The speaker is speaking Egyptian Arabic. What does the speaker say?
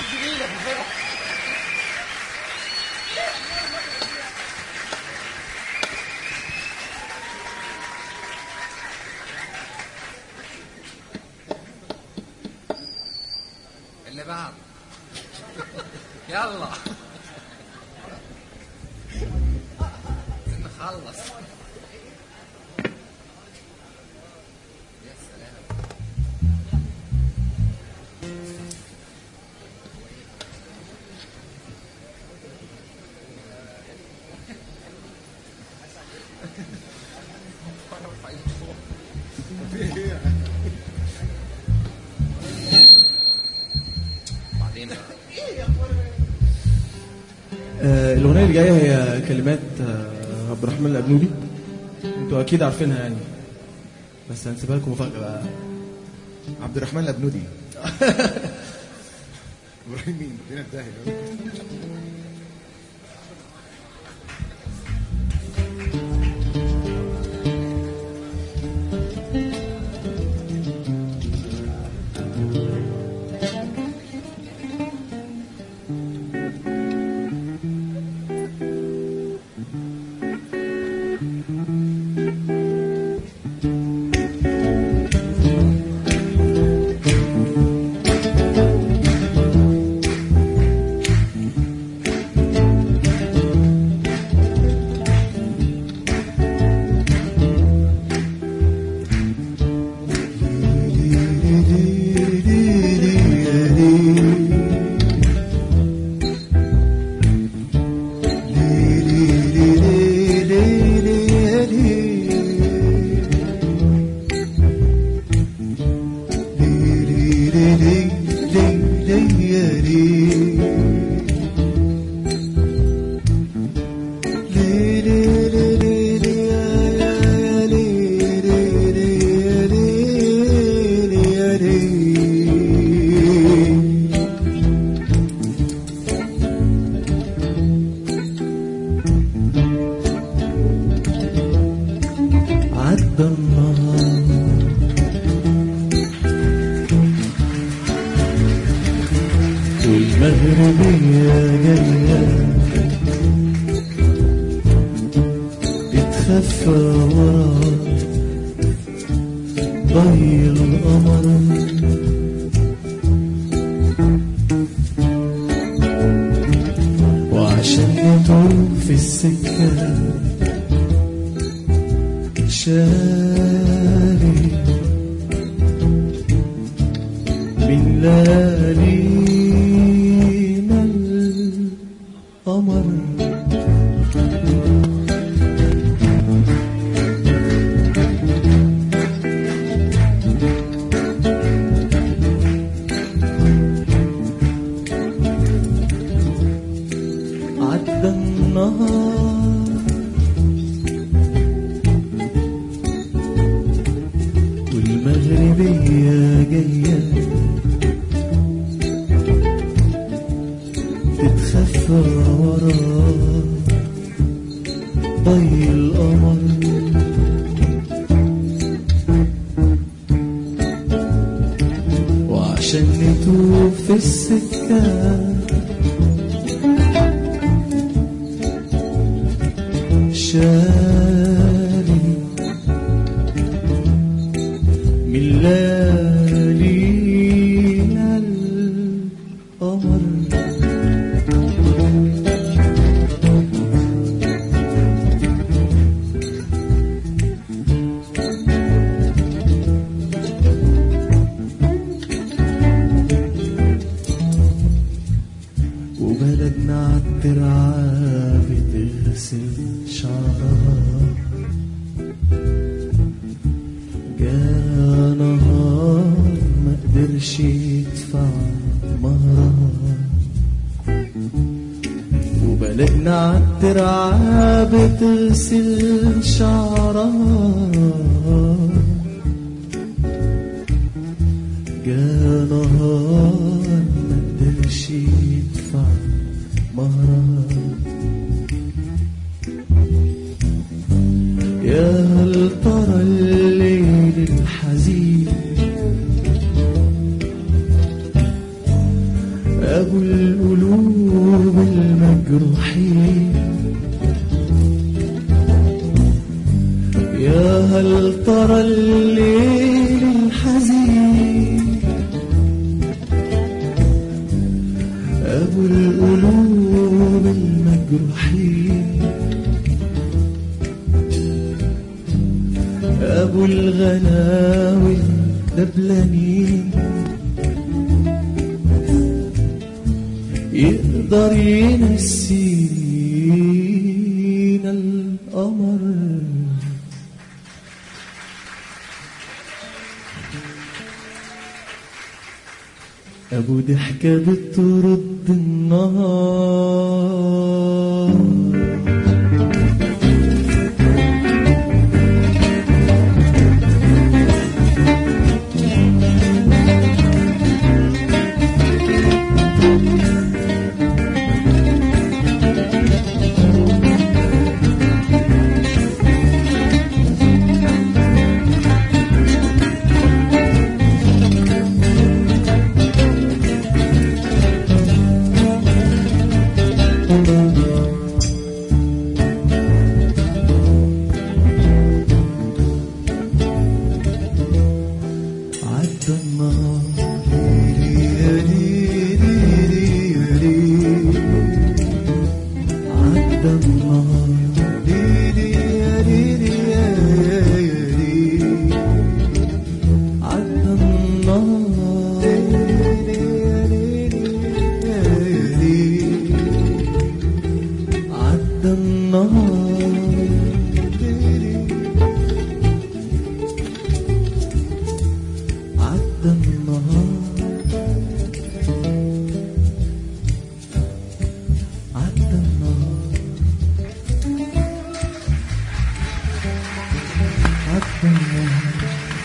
اللي بعد يلا نخلص يا سلام بعدين آه، الأغنية اللي جاية هي كلمات آه، عبد الرحمن الأبنودي انتوا أكيد عارفينها يعني بس هنسيبها لكم مفاجأة بقى عبد الرحمن الابنودي ابراهيم مين؟ فين الداهية عدى النهار والمغربية جاية بتخفى ورا ضي القمر وعشان يطول في السكه شاري من ليالينا القمر عدى النهار والمغربية جاية تتخفى ورا ضي القمر وعشان نتوه في السكة شاري من ليالينا القمر وبلدنا عالترعة بتغسل شعرها جا نهار ما قدرش يدفع مهرها وبلدنا عالترعة بتغسل شعرها جا نهار ما قدرش يدفع مهرها يا هل ترى الليل الحزين أبو القلوب المجروحين يا هل ترى الليل الحزين أبو القلوب المجروحين أبو الغناوي الدبلانين يقدر ينسينا القمر أبو ضحكة بترد النهار عدى النهار عدى النهار عدى النهار عدى النهار عدى النهار عدى النهار عدى النهار